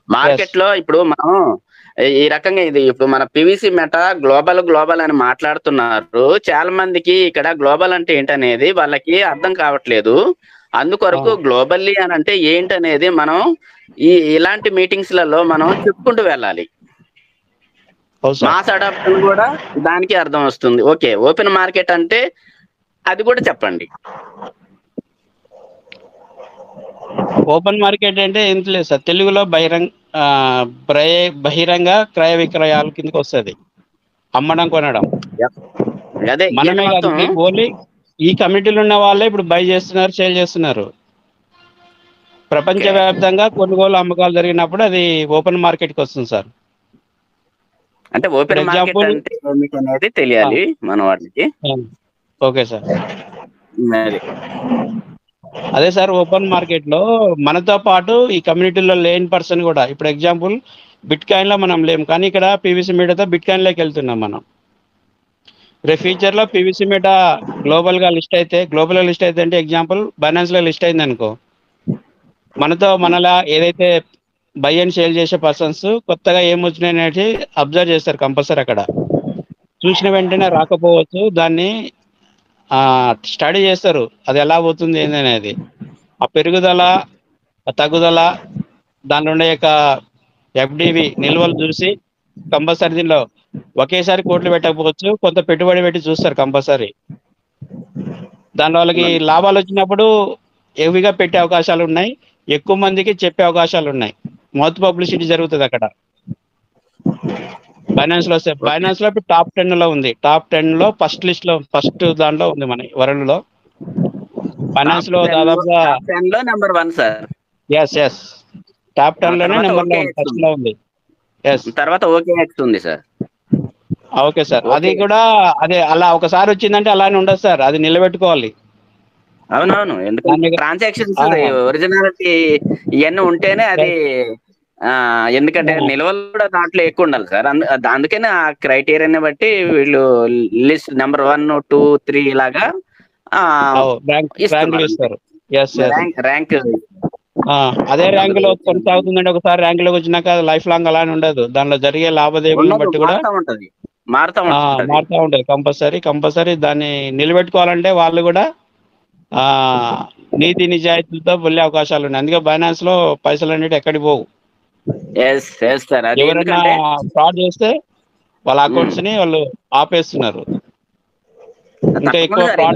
Market లో ఇప్పుడు మనం ఈ- ఈ రకంగా ఇది ఇప్పుడు మన పివిసి మెటా గ్లోబల్ గ్లోబల్ అని మాట్లాడుతున్నారు చాలా మందికి ఇక్కడ గ్లోబల్ అంటే ఏంటనేది వాళ్ళకి అర్థం కావట్లేదు అందుకొరకు ఆ. గ్లోబల్లీ అని అంటే ఏంటనేది మనం ఈ ఇలాంటి మీటింగ్స్ లలో మనం చెప్పుకుంటూ వెళ్ళాలి అవును సార్ మాస్ అడాప్షన్ కూడా దానికి అర్థం వస్తుంది ఓకే ఓపెన్ మార్కెట్ అంటే అది కూడా చెప్పండి ఓపెన్ మార్కెట్ అంటే ఏం లేదు సార్ తెలుగులో బహిరంగ ఆ, బ్రయ- బహిరంగ క్రయ విక్రయాల కిందకి వస్తుంది అమ్మడం కొనడం అదే మనమే ఈయన కాదు మొత్తం ఓన్లీ ఈ కమిటీలో ఉన్న వాళ్ళే ఇప్పుడు బై చేస్తున్నారు సేల్ చేస్తున్నారు ప్రపంచవ్యాప్తంగా కొనుగోలు అమ్మకాలు జరిగినప్పుడు అది ఓపెన్ మార్కెట్కి వస్తుంది సార్ అంటే ఓపెన్ For మార్కెట్ example- అంటే ఏమిటి అనేది తెలియాలి మన వాళ్ళకి ఓకే సార్ అది అదే సార్ ఓపెన్ మార్కెట్ లో మనతో పాటు ఈ కమ్యూనిటీలో లేని పర్సన్ కూడా ఇప్పుడు ఎగ్జాంపుల్ బిట్ కాయిన్ లో మనం లేము కానీ ఇక్కడ పీవీసీ మీడియాతో బిట్ కాయిన్ లోకి వెళ్తున్నాం మనం రేపు ఫ్యూచర్ లో పీవీసీ మీడియా గ్లోబల్ గా లిస్ట్ అయితే గ్లోబల్ గా లిస్ట్ అయితే అంటే ఎగ్జాంపుల్ బైనాన్స్ లో లిస్ట్ అయింది అనుకో మనతో మనలా ఏదైతే బై అండ్ సేల్ చేసే పర్సన్స్ కొత్తగా ఏం వచ్చినాయి అనేది అబ్జర్వ్ చేస్తారు కంపల్సరీ అక్కడ చూసిన వెంటనే రాకపోవచ్చు దాన్ని స్టడీ చేస్తారు అది ఎలా పోతుంది ఏంది అనేది ఆ పెరుగుదల ఆ తగ్గుదల దానిలో ఉండే యొక్క ఎఫ్డివి నిల్వలు చూసి కంపల్సరీ దీనిలో ఒకేసారి కోట్లు పెట్టకపోవచ్చు కొంత పెట్టుబడి పెట్టి చూస్తారు కంపల్సరీ దానిలో వాళ్ళకి లాభాలు వచ్చినప్పుడు హెవీగా పెట్టే అవకాశాలు ఉన్నాయి ఎక్కువ మందికి చెప్పే అవకాశాలు ఉన్నాయి మౌత్ పబ్లిసిటీ జరుగుతుంది అక్కడ ఫైనాన్స్ లో వస్తే ఫైనాన్స్ లో ఇప్పుడు టాప్ టెన్ లో ఉంది టాప్ టెన్ లో ఫస్ట్ లిస్ట్ లో ఫస్ట్ దాంట్లో ఉంది మన వరల్డ్ లో ఫైనాన్స్ లో దాదాపుగా టెన్ లో number one sir S S top ten లోనే తర్వాత నెంబర్ లో OKX ఉంది ఫస్ట్ ఉంది. లో ఉంది ఎస్ తర్వాత ఓకే ఎక్స్ ఉంది సార్ ఓకే సార్ అది Okay. కూడా అదే అలా ఒకసారి వచ్చిందంటే అలానే ఉండదు సార్ అది నిలబెట్టుకోవాలి అవునవును ఎందుకంటే దాన్ని- ట్రాన్సాక్షన్స్ ఆ. ఒరిజినాలిటీ ఇవన్నీ ఉంటేనే అది ఆ ఎందుకంటే ఆ. నిల్వలు కూడా దాంట్లో ఎక్కువ ఉండాలి సార్ అందు- అది- అందుకనే ఆ క్రైటీరియాని బట్టి వీళ్ళు list number one two three లాగా ఆ, ర్యాంక్ ఇస్తున్నారు. ర్యాంకులు ఇస్తారు ఎస్ ఎస్ ర్యాంక్ ర్యాంక్ అదే ర్యాంక్ లో కొనసాగుతుందంటే ఒకసారి ర్యాంక్ లోకి వచ్చినాక లైఫ్ లాంగ్ అలానే ఉండదు దానిలో జరిగే లావాదేవీలను ఉండదు, బట్టి కూడా మారుతా ఉంటది మారుతా ఆ, ఉంటది మారుతా ఉంటది కంపల్సరీ కంపల్సరీ దాన్ని నిలబెట్టుకోవాలంటే వాళ్ళు కూడా ఆ నీతి నిజాయితీలతో వెళ్ళే అవకాశాలు ఉన్నాయి అందుకే బైనాన్స్ లో పైసలు అనేవి ఎక్కడికి పోవు ఎస్ ఎస్ సార్ అది ఎవరైనా ఎందుకంటే ఫ్రాడ్ చేస్తే వాళ్ళ అకౌంట్స్ ని వాళ్ళు ఆపేస్తున్నారు ఇంకా ఎక్కువ ఫ్రాడ్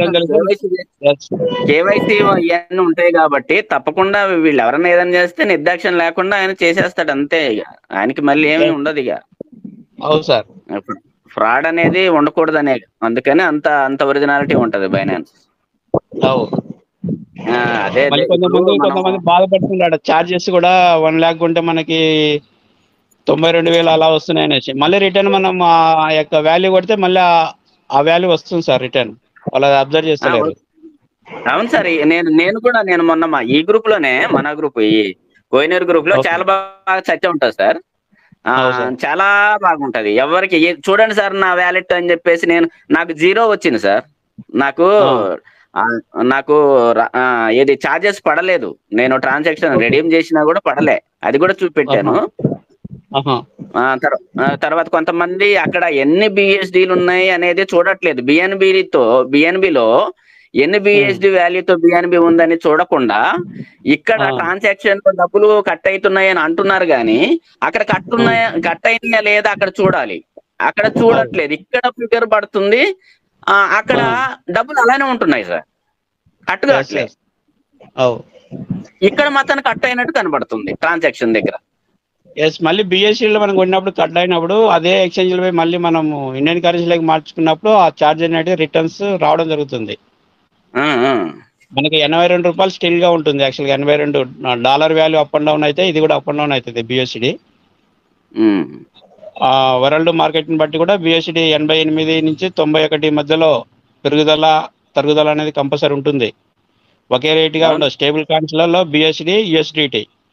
కేవైసీ ఇవన్నీ ఉంటాయి కాబట్టి తప్పకుండా వీళ్ళు ఎవరైనా ఏదైనా చేస్తే నిర్దాక్ష్యం లేకుండా ఆయన చేసేస్తాడు అంతే ఇక ఆయనకి మళ్ళీ ఏమీ ఉండదు ఇక అవును సార్ ఫ్రాడ్ అనేది ఉండకూడదు అనే అందుకని అంత అంత ఒరిజినాలిటీ ఉంటది బైనాన్స్ అవు ఆ, అదే అదే. మళ్ళీ కొంతమంది ఇప్పుడు మనం- కొంతమంది బాధపడుతున్నాడు చార్జెస్ కూడా వన్ ల్యాక్ ఉంటే మనకి తొంభై రెండు వేలు అలా వస్తున్నాయి అనేసి మళ్ళీ రిటర్న్ మనం ఆ యొక్క వాల్యూ కొడితే మళ్ళీ ఆ- ఆ వాల్యూ వస్తుంది సార్ రిటర్న్ వాళ్ళు అది అబ్జర్వ్ చేస్తలేరు అవును సార్ ఈ- నేను నేను కూడా నేను మొన్న మా ఈ గ్రూప్ లోనే మన గ్రూప్ ఈ కోయినూరు గ్రూప్ లో Okay. చాలా బాగా చర్చ ఉంటుంది సార్ ఆ, అవును సార్. చాలా బాగుంటది ఎవరికి ఏ- చూడండి సార్ నా వ్యాలెట్ అని చెప్పేసి నేను నాకు జీరో వచ్చింది సార్ నాకు ఆ, నాకు ర- ఆ, ఏది చార్జెస్ పడలేదు నేను ట్రాన్సాక్షన్ రెడీమ్ చేసినా కూడా పడలే అది కూడా చూపెట్టాను ఆహా. ఆ, తర్- ఆ, తర్వాత కొంతమంది అక్కడ ఎన్ని బిఎస్డీలు ఉన్నాయి అనేది చూడట్లేదు బిఎన్బితో బిఎన్బిలో ఎన్ని బిఎస్డి వాల్యూతో బిఎన్బి ఉందని చూడకుండా ఇక్కడ ఆ. ట్రాన్సాక్షన్ లో డబ్బులు కట్ అవుతున్నాయి అని అంటున్నారు గాని అక్కడ కట్ ఉన్నాయా కట్ అయినాయా లేదా అక్కడ చూడాలి అక్కడ చూడట్లేదు ఇక్కడ ఫిగర్ పడుతుంది ఆ, అక్కడ డబ్బులు అలానే ఉంటున్నాయి సార్ కట్ Yes, కావట్లేదు yes. అవు ఇక్కడ మాత్రం కట్ అయినట్టు కనబడుతుంది ట్రాన్సాక్షన్ దగ్గర ఎస్ మళ్ళీ బిఎస్సీ లో మనం కొన్నప్పుడు కట్ అయినప్పుడు అదే ఎక్స్చేంజ్ పై మళ్ళీ మనము ఇండియన్ కరెన్సీలోకి మార్చుకున్నప్పుడు ఆ ఛార్జ్ అనేది రిటర్న్స్ రావడం జరుగుతుంది ఆ, ఆ. మనకి ఎనభై రెండు రూపాయలు స్టిల్ గా ఉంటుంది యాక్చువల్గా ఎనభై రెండు dollar value up and down అయితే ఇది కూడా అప్ అండ్ డౌన్ అవుతుంది బిఎస్సిడి ఉమ్. వరల్డ్ మార్కెట్ ని బట్టి కూడా బిఎస్సిడి ఎనభై ఎనిమిది నుంచి తొంభై ఒకటి మధ్యలో పెరుగుదల తరుగుదల అనేది కంపల్సరీ ఉంటుంది ఒకే రేట్ గా ఉండదు స్టేబుల్ కాయిన్స్ లలో బిఎస్సిడి యుఎస్డిటి